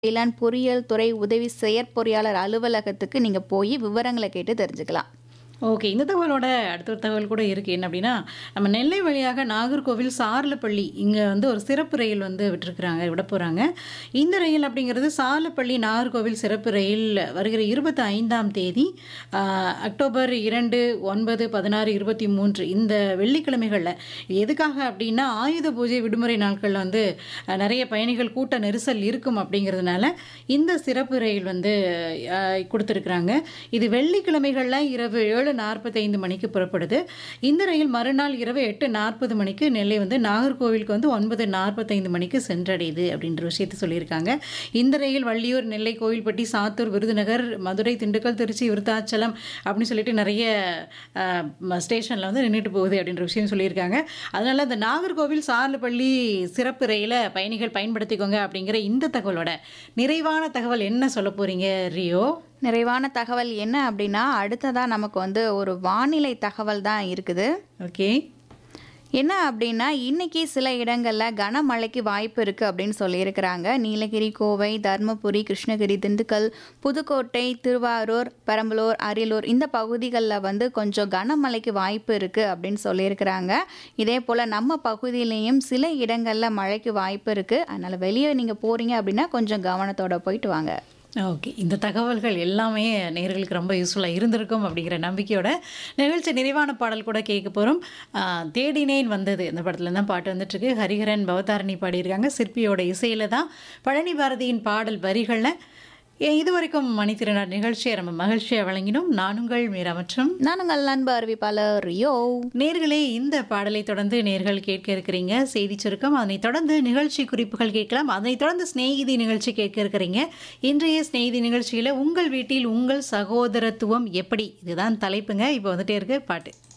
வேளாண் பொறியியல் துறை உதவி செயற்பொறியாளர் அலுவலகத்துக்கு நீங்க போய் விவரங்களை கேட்டு தெரிஞ்சுக்கலாம். ஓகே. இந்த தகவலோட அடுத்த ஒரு தகவல் கூட இருக்கு. என்ன அப்டின்னா, நம்ம நெல்லை வழியாக நாகர்கோவில் சார்லப்பள்ளி இங்க வந்து ஒரு சிறப்பு ரயில் வந்து விட்டுருக்காங்க விடப்போறாங்க. இந்த ரயில் அப்படிங்கிறது சார்லப்பள்ளி நாகர்கோவில் சிறப்பு ரயில் வருகிற 25ஆம் தேதி அ அக்டோபர் 2, 9, 16, 23 இந்த வெள்ளிக்கிழமைகள்ல எதுக்காக அப்டின்னா, ஆயுத பூஜை விடுமுறை நாட்கள்ல வந்து அ நெறைய பயணிகள் கூட்ட நெரிசல் இருக்கும் அப்படிங்கிறதுனால, இந்த சிறப்பு ரயில் வந்து அ குடுத்துருக்காங்க. இது வெள்ளிக்கிழமைகள்ல இரவு 7:45 மணிக்கு புறப்படுது. இந்த ரயில் மறுநாள் இரவு 8:40 மணிக்கு நெல்லை வந்து நாகர்கோவிலுக்கு வந்து 9:45 மணிக்கு சென்றடையுது அப்படின்ற விஷயத்த சொல்லியிருக்காங்க. இந்த ரயில் வள்ளியூர், நெல்லை, கோவில்பட்டி, சாத்தூர், விருதுநகர், மதுரை, திண்டுக்கல், திருச்சி, விருத்தாச்சலம் அப்படின்னு சொல்லிட்டு நெறைய அ ம ஸ்டேஷன்ல வந்து நின்னுட்டு போகுது அப்படின்ற விஷயம் சொல்லியிருக்காங்க. அதனால இந்த நாகர்கோவில் சார்லப்பள்ளி சிறப்பு ரயில பயணிகள் பயன்படுத்திக்கோங்க அப்படிங்கிற இந்த தகவலோட நிறைவான தகவல் என்ன சொல்லப் போறீங்க ரியோ? நிறைவான தகவல் என்ன அப்டின்னா, அடுத்ததா நமக்கு வந்து ஒரு வானிலை தகவல் தான் இருக்குது. ஓகே. என்ன அப்டின்னா, இன்னைக்கு சில இடங்கள்ல கனமழைக்கு வாய்ப்பு இருக்கு அப்படின்னு சொல்லியிருக்கிறாங்க. நீலகிரி, கோவை, தர்மபுரி, கிருஷ்ணகிரி, திண்டுக்கல், புதுக்கோட்டை, திருவாரூர், பெரம்பலூர், அரியலூர் இந்த பகுதிகள்ல வந்து கொஞ்சம் கனமழைக்கு வாய்ப்பு இருக்கு அப்படின்னு சொல்லியிருக்கிறாங்க. இதே போல நம்ம பகுதியிலயும் சில இடங்கள்ல மழைக்கு வாய்ப்பு இருக்கு. அதனால வெளிய நீங்க போறீங்க அப்டின்னா கொஞ்சம் கவனத்தோட போயிட்டு வாங்க. ஓகே. இந்த தகவல்கள் எல்லாமே நேயர்களுக்கு ரொம்ப யூஸ்ஃபுல்லா இருந்திருக்கும் அப்படிங்கிற நம்பிக்கையோட, நிகழ்ச்சி நிறைவான பாடல் கூட கேட்க போறோம். அ தேடினேன் வந்தது இந்த படத்துல தான் பாட்டு வந்துட்டுருக்கு. ஹரிஹரன், பவதாரணி பாடியிருக்காங்க. சிற்பியோட இசையில தான் பழனி பாரதியின் பாடல் வரிகள்ல எ இதுவரைக்கும் மணித்திருநாள் நிகழ்ச்சியை நம்ம மகிழ்ச்சியா வழங்கினோம். நான் உங்கள் மீரா மற்றும் நான் உங்கள் அன்பு அறிவிப்பாளர் ரியோ. நேயர்களே இந்த பாடலை தொடர்ந்து நேயர்கள் கேட்க இருக்கிறீங்க செய்திச் சுருக்கம். அதனைத் தொடர்ந்து நிகழ்ச்சி குறிப்புகள் கேட்கலாம். அதனைத் தொடர்ந்து சிநேகிதி நிகழ்ச்சி கேட்க இருக்கிறீங்க. இன்றைய சிநேகிதி நிகழ்ச்சியில உங்கள் வீட்டில் உங்கள் சகோதரத்துவம் எப்படி? இதுதான் தலைப்புங்க. இப்போ வந்துட்டே இருக்கு பாட்டு.